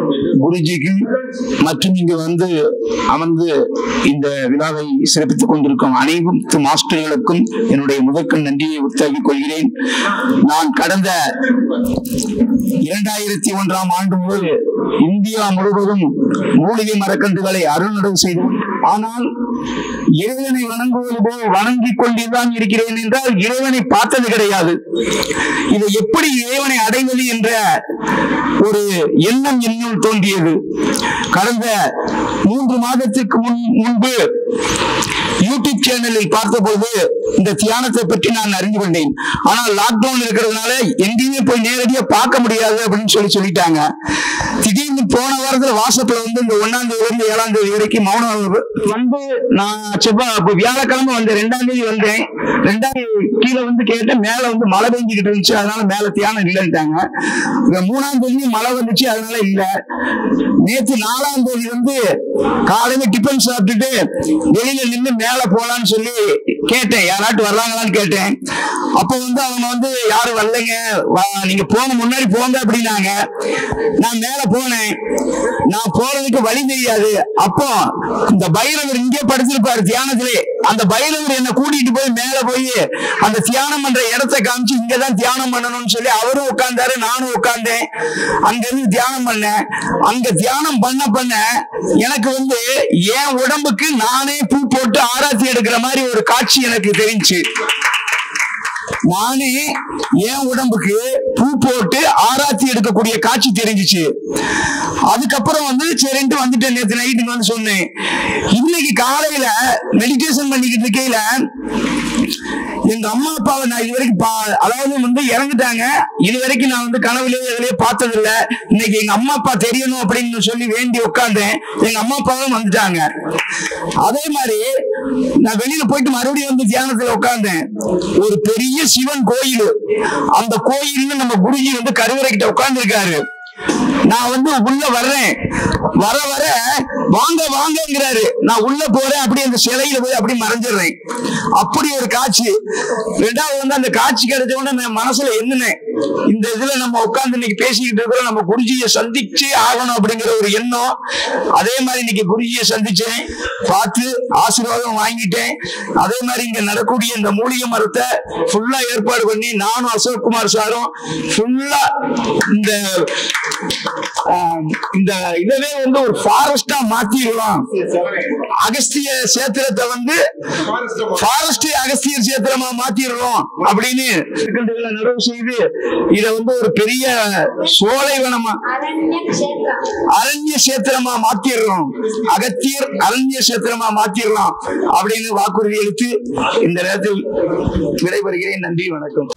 குருஜிக்கு மற்றும் இங்கு வந்து அமர்ந்து இந்த விழாவை சிறப்பித்துக் கொண்டிருக்கும் அனைத்து மாஸ்டர்களுக்கும் என்னுடைய முதற்கண் நன்றியை உற்சாகிக் கொள்கிறேன் நான் கடந்த இரண்டாயிரத்தி ஒன்றாம் ஆண்டு முதல் இந்தியா முழுவதும் மூலிகை மரக்கன்றுகளை அருள்நடவு செய்தோம் ஆனால் இறைவனை வணங்குவது போல் வணங்கிக் கொண்டுதான் இருக்கிறேன் என்றால் இறைவனை பார்த்தது கிடையாது இதை எப்படி இறைவனை அடைவது என்ற ஒரு எண்ணம் என்னுள் தோன்றியது கடந்த மூன்று மாதத்திற்கு முன் முன்பு யூடியூப் சேனலில் பார்த்தபோது இந்த தியானத்தை பற்றி நான் அறிந்து கொண்டேன் ஆனால் லாக்டவுன் இருக்கிறதுனால எங்கேயுமே போய் நேரடியா பார்க்க முடியாது அப்படின்னு சொல்லி சொல்லிட்டாங்க திடீர்னு போன வாரத்துல வாட்ஸ்அப்ல வந்து இந்த ஒன்னாம் தேதியில இருந்து ஏழாம் தேதி வரைக்கும் மௌன வகுப்பு வந்து நான் செவ்வாய் அப்ப வியாழக்கிழமை வந்தேன் ரெண்டாம் தேதி வந்தேன் ரெண்டாம் தேதி கீழே வந்து கேட்டேன் மேல வந்து மழை பெஞ்சுக்கிட்டு இருந்துச்சு அதனால மேல தியானம் இல்லைன்ட்டாங்க இந்த மூணாம் தேதி மழை வந்துச்சு அதனால இல்ல நேத்து நாலாம் தேதி வந்து காலையில டிஃபன் சாப்பிட்டுட்டு வெளியில நின்று மேல போலான்னு சொல்லி கேட்டேன் யாராட்டு வர்றாங்களான்னு கேட்டேன் அப்ப வந்து அவங்க வந்து யாரும் வரலைங்க வா- நீங்க போன முன்னாடி போங்க அப்படின்னாங்க நான் மேல போனேன் நான் போறதுக்கு வழி தெரியாது அப்போ இந்த பைரவர் இங்கே படுத்திருப்பாரு தியானத்திலே அந்த பைரவர் என்ன கூட்டிட்டு போய் மேல போய் அந்த தியானம் பண்ற இடத்தை காமிச்சு இங்கதான் தியானம் பண்ணணும்னு சொல்லி அவரும் உட்கார்ந்தாரு நானும் உட்கார்ந்தேன் அங்க இருந்து தியானம் பண்ணேன் அங்க தியானம் பண்ண பண்ண எனக்கு வந்து என் உடம்புக்கு நானே பூ போட்டு ஆராய்ச்சி எடுக்கிற மாதிரி ஒரு காட்சி எனக்கு தெரிஞ்சு நானே என் உடம்புக்கு பூ போட்டு ஆராய்ச்சி எடுக்கக்கூடிய காட்சி தெரிஞ்சுச்சு அதுக்கப்புறம் வந்து சரின்ட்டு வந்துட்டேன் நேற்று நைட்டுக்கு வந்து சொன்னேன் இன்னைக்கு காலையில மெடிடேஷன் பண்ணிக்கிட்டு இருக்கையில எங்க அம்மா அப்பாவை நான் இது வரைக்கும் பா- அதாவது வந்து இறந்துட்டாங்க இது வரைக்கும் நான் வந்து கனவுலயோ எதுலயோ பார்த்தது இல்ல இன்னைக்கு எங்க அம்மா அப்பா தெரியணும் அப்படின்னு சொல்லி வேண்டி உட்கார்ந்தேன் எங்க அம்மா அப்பாவும் வந்துட்டாங்க அதே மாதிரி நான் வெளியில போயிட்டு மறுபடியும் வந்து தியானத்துல உட்கார்ந்தேன் ஒரு பெரிய சிவன் கோயில் அந்த கோயில்னு நம்ம குருஜி வந்து கருவறை கிட்ட உட்கார்ந்து இருக்காரு நான் வந்து உள்ள வர்றேன் வர வர வாங்க வாங்கங்கிறாரு நான் உள்ள போறேன் அப்படியே அந்த சிலையில போய் அப்படி மறைஞ்சிடுறேன் அப்படி ஒரு காட்சி ரெண்டாவது வந்து அந்த காட்சி கிடைச்ச உடனே நான் மனசுல எண்ணினேன் இந்த இதுல நம்ம உட்கார்ந்து இன்னைக்கு பேசிக்கிட்டு இருக்கிறோம் நம்ம குருஜியை சந்திச்சே ஆகணும் அப்படிங்கிற ஒரு எண்ணம் அதே மாதிரி இன்னைக்கு குருஜியை சந்திச்சேன் பார்த்து ஆசீர்வாதம் வாங்கிட்டேன் அதே மாதிரி இங்க நடக்கூடிய இந்த மூலிகை மரத்தை ஃபுல்லா ஏற்பாடு பண்ணி நானும் அசோக்குமார் சாரும் ஃபுல்லா இந்த ஆஹ், இந்த இதவே வந்து ஒரு ஃபாரஸ்டா மாத்திடலாம் அகஸ்திய சேத்திரத்தை வந்து ஃபாரஸ்ட் அகஸ்தியர் சேத்திரமா மாத்திடுறோம் அப்படின்னு கண்டுகளை நடவு செய்து இத வந்து ஒரு பெரிய சோலைவனமா அரண்ய க்ஷேத்ரம் அரண்ய சேத்திரமா மாத்திடுறோம் அகத்தியர் அரண்ய சேத்திரமா மாத்திடலாம் அப்படின்னு வாக்குறுதி அளித்து இந்த நேரத்தில் விடைபெறுகிறேன் நன்றி வணக்கம்